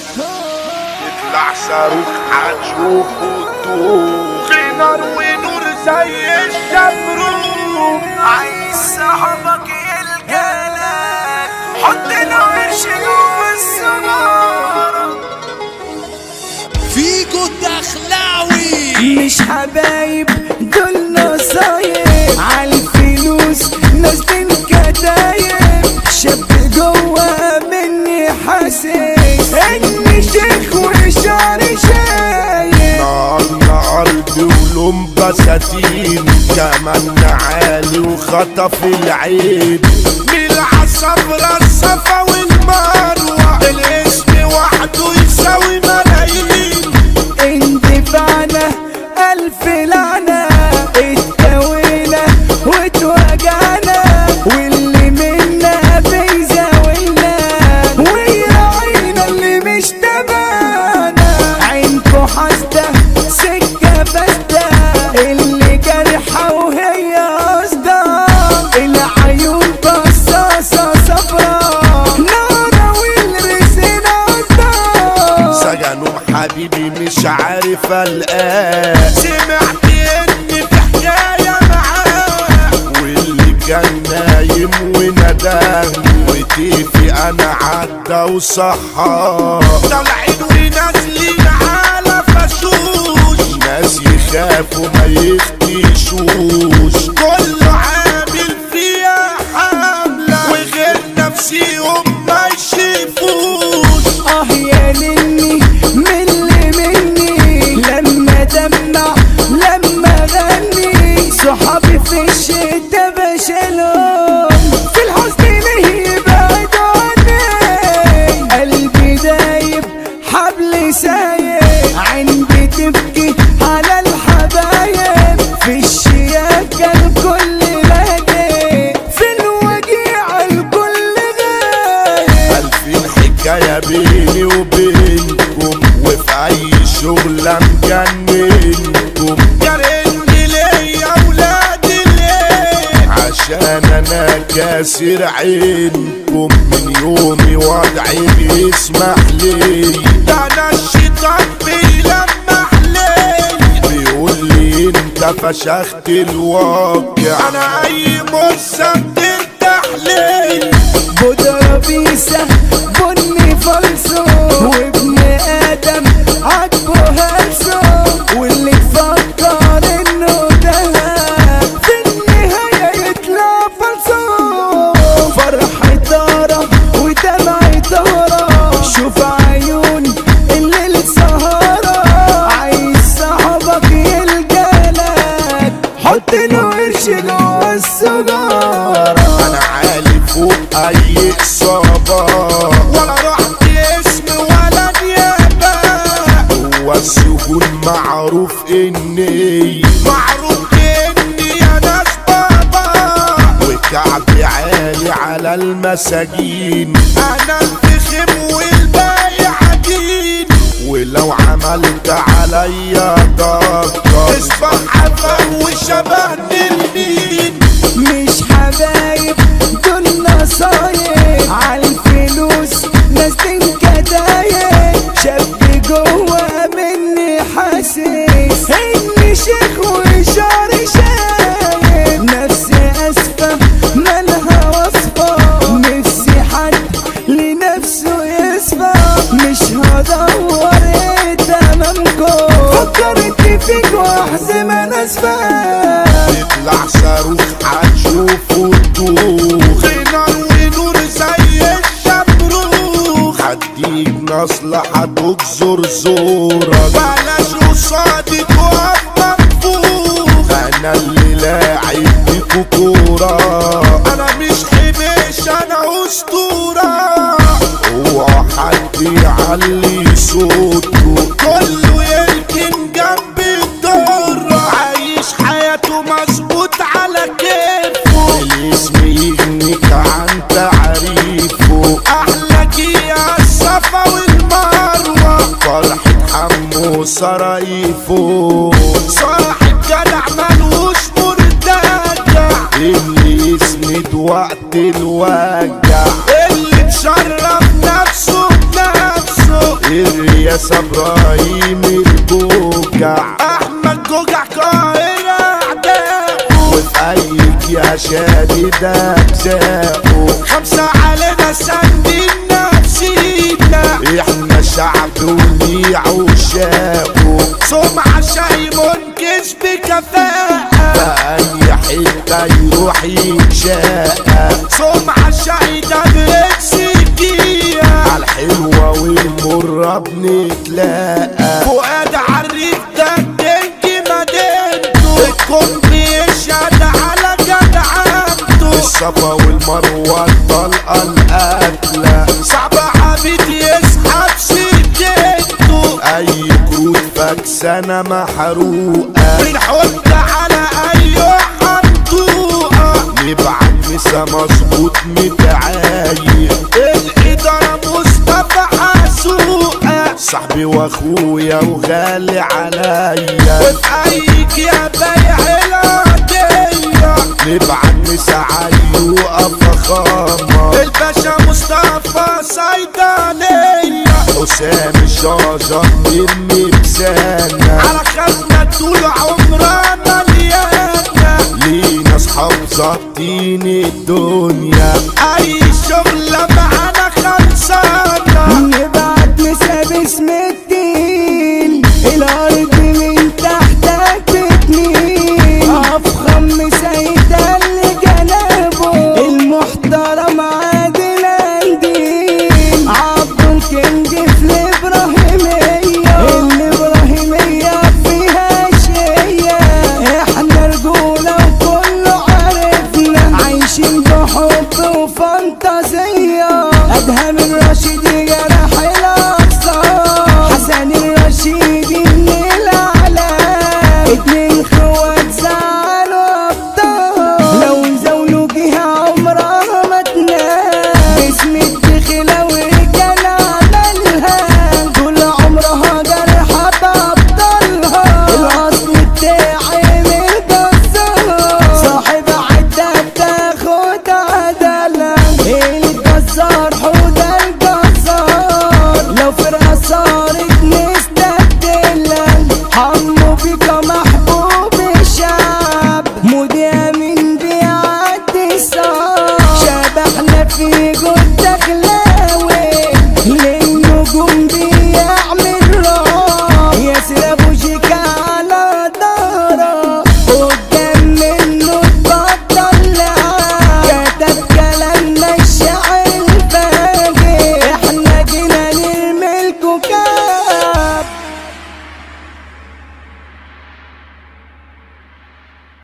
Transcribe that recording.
يطلع صاروخ هتشوفه تدوخ نار ونور زي الشمروخ عايز صاحبك يلقالك حط له قرش جوه السجارة فيكو الدخلاوي مش حبايب دول نصايب عالفلوس نازلين كدايب شاب جوا مني حاسس اني شيخ وشعري شايب نار أرض ولون بساتين كمان عالي وخطف العين من العصفرة الصفا والمروة الاسم وحده يساوي ملايين اندفعنا الف لعنة اتكوينا واتوجعنا واللي منا بيزاولنا ويراعينا اللي مش تبعنا عينكو حاسدة سكة بسدة اللي جرحة وهي قصدة العيون بصاصة صفرا نارة والرسالة قصدة سجنوا حبيبي مش عارف الآن سمعت ان في حكاية معاه واللي كان نايم ونداه وتيفي انا عدى وصحى طالعين ونازلين على فشوش ناس يخافوا ما يختشوش كله عامل فيها حملة وغير نفسيهم ما يشوفوش اه يا مني ملي مني لما دمع لما غني صحابي في الشتا بشيلهم في الحزن ليه يبعدوا عني قلبي دايب حبل سايب عندي تبكي على الحبايب في الشياكة الكل لاقي في الوجيع الكل غايب ألفين حكاية بيني وبينكم وفي أي شغلة مجننكم جارني ليا ولادي ليه عشان أنا كاسر عينكم من يومي وضعي بيسمح لي ده أنا الشيطان بيلمح لي بيقول لي أنت فشخت الواقع أنا أي مصة بترتاح لي بودرة بيسة بني فلسو وابن ادم عجبه هلسو واللي تفكر انه دهب في النهاية يطلع فلسو فرحة طارة ودمع طارة شوف عيون الليل سهرة عايز صاحبك يلقالك حط له قرش جوه السجارة انا عالي فوق اي اصابة ولا رحت اسم ولا نيابة هو السجون معروف اني معروف اني يا ناس بابا وكعبي عالي على المساجين انا الفخم والباقي عجين ولو عملت عليا ضغط اصبح عفا وشبهني المين مش حبايب دول نصايب عالفلوس ناس كدايب شاب جوا مني حاسس اني شيخ وشعري شايب نفسي اسفة مالها وصفة نفسي حد لنفسه يصفى مش هدور تمامكم فكرت فيك واحزم انا اسفة يطلع صاروخ هتشوفه تدوخ نار ونور زي الشمروخ هديك مصلحة تجزر زورك بلاش قصادي تقف منفوخ انا اللي لاعب بيكو كورة انا مش حبيش انا اسطورة اوعى حد يعلي صوته كله يركن جنب الدور عايش حياته مظبوط على كيفه الاسم يغنيك عن تعريفه احلى يا الصفا والمروه فرحة حمو سرايفه صاحب جدع ملوش مرتجع اللي يسند وقت الوجع اللي تشرف نفسه بنفسه في الرياسة ابراهيم الجوجع احمد جوجع قاهرة اعداء وفي ايك يا شادد اجزاؤه خمسة علينا سندين نفسينا احنا شعب وليه عشاقه سمعة شاي منكش بكفاءة بأي حتة يروح يتشاقى سمعة شاي ده بركسكية عالحلوة والمرة بنتلاقى فؤاد عريف ده الدنج مدينته الكون بيشهد على جدعنته الصفا والمروة الطلقة القاتلة صعب عبيد يسحب سكته أي كروت فاكسانة محروقة بنحط على أي حنطوقة نبعت مسا مظبوط متعايق الإدارة مصطفى حسوقة صاحبي واخويا وغالي عليا وفقيك يا بيع العادية نبعت مسا عيوقة فخامة الباشا مصطفى صيدلية حسام الشاجر مني بسانة على خزنة طول عمرها مليانة لينا اصحاب ظابطين الدنيا اي شغلة معانا